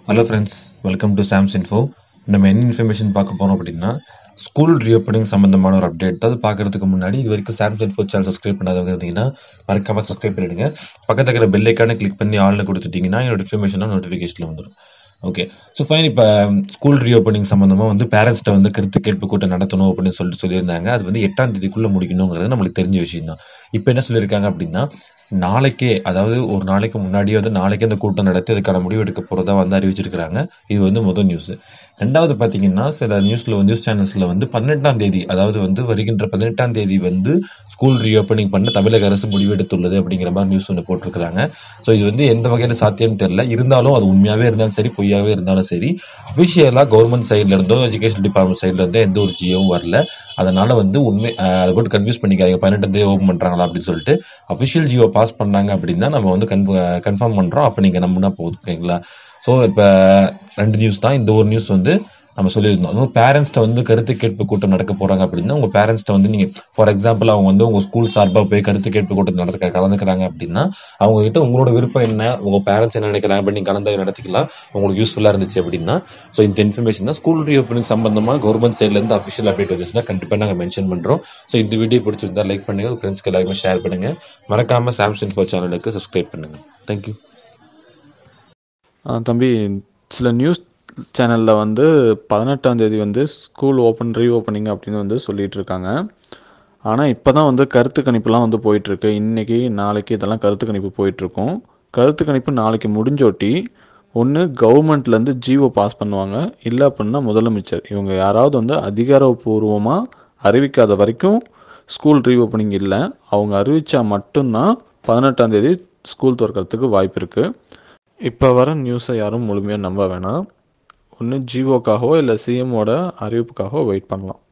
hello friends welcome to Sam's info நம்ம என்ன information பார்க்க போகிறோம் அப்படின்னா ஸ்கூல் ரீஓப்பனிங் சம்மந்தமான ஒரு அப்டேட் அது பார்க்கறதுக்கு முன்னாடி இது வரைக்கும் சாம்ஸ் இன்ஃபோ சேனல் சப்ஸ்கிரைப் பண்ணாதவங்க இருந்தீங்கன்னா மறக்காமல் சப்ஸ்கிரைப் பண்ணிடுங்க பக்கத்துல இருக்கிற பெல் ஐக்கானை கிளிக் பண்ணி ஆல்னு கொடுத்துட்டீங்கன்னா என்னோட இன்ஃபர்மேஷனாக நோட்டிஃபிகேஷனில் வந்துடும் ஓகே ஸோ ஃபைன் இப்போ ஸ்கூல் ரீஓப்பனிங் சம்மந்தமாக வந்து பேரண்ட்ஸ்ட்டை வந்து கருத்து கேட்பு கூட்டம் நடத்தணும் அப்படின்னு சொல்லிட்டு சொல்லியிருந்தாங்க அது வந்து எட்டாம் தேதிக்குள்ளே முடிக்கணுங்கிறது நம்மளுக்கு தெரிஞ்ச விஷயம் தான் இப்போ என்ன சொல்லியிருக்காங்க அப்படின்னா நாளைக்கே அதாவது ஒரு நாளைக்கு முன்னாடியே வந்து நாளைக்கே அந்த கூட்டம் நடத்தி அதுக்கான முடிவு எடுக்க போகிறதா வந்து அறிவிச்சிருக்கிறாங்க இது வந்து முதல் நியூஸ் ரெண்டாவது பார்த்தீங்கன்னா சில நியூஸில் வந்து நியூஸ் சேனல்ஸில் வந்து பதினெட்டாம் தேதி அதாவது வந்து வருகின்ற பதினெட்டாம் தேதி வந்து ஸ்கூல் ரீஓப்பனிங் பண்ண தமிழக அரசு முடிவெடுத்துள்ளது அப்படிங்கிற மாதிரி நியூஸ் ஒன்று போட்டிருக்கிறாங்க ஸோ இது வந்து எந்த வகையில் சாத்தியம்னு தெரியல இருந்தாலும் அது உண்மையாகவே இருந்தாலும் சரி பொய்யாவே இருந்தாலும் சரி அஃபிஷியலாக கவர்மெண்ட் சைட்ல இருந்தோ எஜுகேஷன் டிபார்ட்மெண்ட் சைட்ல இருந்தோ எந்த ஒரு ஜியோவும் வரல அதனால வந்து உண்மை அஹ், அதை போட்டு கன்ஃபியூஸ் பண்ணிக்காதீங்க பதினெட்டாம் தேதி ஓப்பன் பண்ணுறாங்களா அப்படின்னு சொல்லிட்டு அஃபிஷியல் ஜியோ பாஸ் பண்ணாங்க அப்படின்னா நம்ம வந்து கன்ஃப கன்ஃபார்ம் பண்ணுறோம் அப்போ நீங்கள் நம்பினா போதும் ஓகேங்களா ஸோ இப்போ ரெண்டு நியூஸ் தான் இந்த ஒரு நியூஸ் வந்து நம்ம சொல்லியிருந்தோம் அதுவும் பேரண்ட்ஸ்ட்ட வந்து கருத்து கேட்பு கூட்டம் நடக்க போறாங்க அப்படின்னா உங்க பேரண்ட்ஸ்ட்ட வந்து நீங்க ஃபார் எக்ஸாம்பிள் அவங்க வந்து உங்க ஸ்கூல் சார்பாக போய் கருத்து கேட்பு கூட்டம் நடக்க கலந்துக்கிறாங்க அப்படின்னா அவங்க கிட்ட உங்களோட விருப்பம் என்ன உங்க பேரண்ட்ஸ் என்ன நினைக்கிறாங்க அப்படி நீங்க கலந்து நடத்திக்கலாம் உங்களுக்கு யூஸ்ஃபுல்லா இருந்துச்சு அப்படின்னா ஸோ இந்த இன்ஃபர்மேஷன் தான் ஸ்கூல் ரீஓப்பனிங் சம்பந்தமா கவர்மெண்ட் சைட்ல இருந்து அஃபிஷியல் அப்டேட் வந்துச்சுன்னா கண்டிப்பா நாங்க மென்ஷன் பண்றோம் ஸோ இந்த வீடியோ பிடிச்சிருந்தா லைக் பண்ணுங்க உங்க ஃப்ரெண்ட்ஸ்க்கு எல்லாருமே ஷேர் பண்ணுங்க மறக்காம சாம்சங் ஃபோர் சேனலுக்கு சப்ஸ்கிரைப் பண்ணுங்க தேங்க்யூ ஆ, தம்பி சில நியூஸ் சேனலில் வந்து பதினெட்டாம் தேதி வந்து ஸ்கூல் ஓப்பன் ரீஓப்பனிங் அப்படின்னு வந்து சொல்லிட்டு இருக்காங்க ஆனால் இப்போ தான் வந்து கருத்து கணிப்புலாம் வந்து போயிட்டுருக்கு இன்றைக்கி நாளைக்கு இதெல்லாம் கருத்து கணிப்பு போயிட்டுருக்கும் கருத்து கணிப்பு நாளைக்கு முடிஞ்சோட்டி ஒன்று கவர்மெண்ட்லேருந்து ஜிஓ பாஸ் பண்ணுவாங்க இல்லை அப்படின்னா முதலமைச்சர் இவங்க யாராவது வந்து அதிகாரப்பூர்வமாக அறிவிக்காத வரைக்கும் ஸ்கூல் ரீஓப்பனிங் இல்லை அவங்க அறிவித்தா மட்டும்தான் பதினெட்டாம் தேதி ஸ்கூல் திறக்கிறதுக்கு வாய்ப்பு இருக்குது இப்போ வர நியூஸை யாரும் முழுமையாக நம்ப வேணாம் ஒன்று ஜிஓக்காகவோ இல்லை சிஎம்மோட அறிவிப்புக்காகவோ வெயிட் பண்ணலாம்